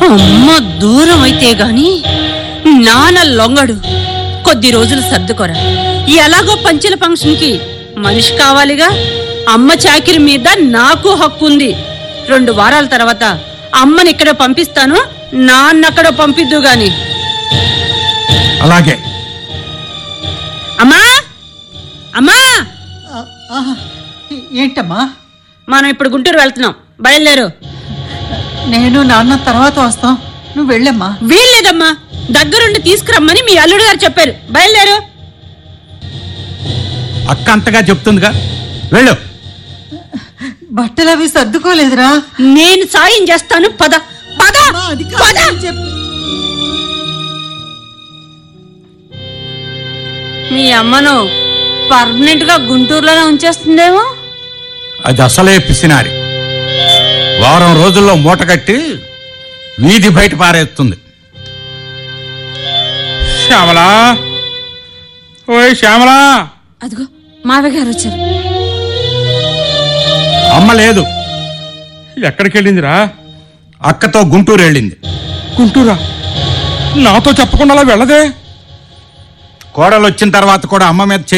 అమ్మ దూరం అయితే గాని నాన్న లొంగడు కొద్ది రోజులు సర్దుకోరా ఎలాగో పంచెల ఫంక్షన్కి మనిషి కావాలిగా అమ్మ చాకిరి మీద నాకు హక్కు ఉంది రెండు వారాల తర్వాత అమ్మని ఇక్కడ పంపిస్తాను నాన్న అక్కడ పంపిద్దు గాని అలాగే అమ్మా అమ్మా ఆ, ఆ, ఏంటమ్మా మనం ఇప్పుడు గుంటూరు వెళ్తున్నాం బయలుదేరు నేను నాన్న తర్వాత వస్తాం నువ్వు వెళ్ళమ్మా వీల్లేదమ్మా దగ్గరుండి తీసుకురమ్మని మీ అల్లుడు గారు చెప్పారు బయలుదేరు అక్క అంతగా చెప్తుందిగా వెళ్ళు బట్టలు అవి సర్దుకోలేదురా నేను సాయం చేస్తాను పద పద అమ్మా, అది కాదు పద నేను చెప్పు మీ అమ్మను పర్మనెంట్ గా గుంటూరులోనే ఉంచేస్తుందేమో అది అసలే పిసినారి వారం రోజుల్లో మూట కట్టి వీధి బయట పారేస్తుంది శ్యామలా ఓయ్ శ్యామలా అదిగో మావయ్య గారు వచ్చారు అమ్మ లేదు ఎక్కడికి వెళ్ళిందిరా అక్కతో గుంటూరు వెళ్ళింది గుంటూరా నాతో చెప్పకుండా అలా వెళ్ళదే కోడలు వచ్చిన తర్వాత కూడా అమ్మ మీద చేయి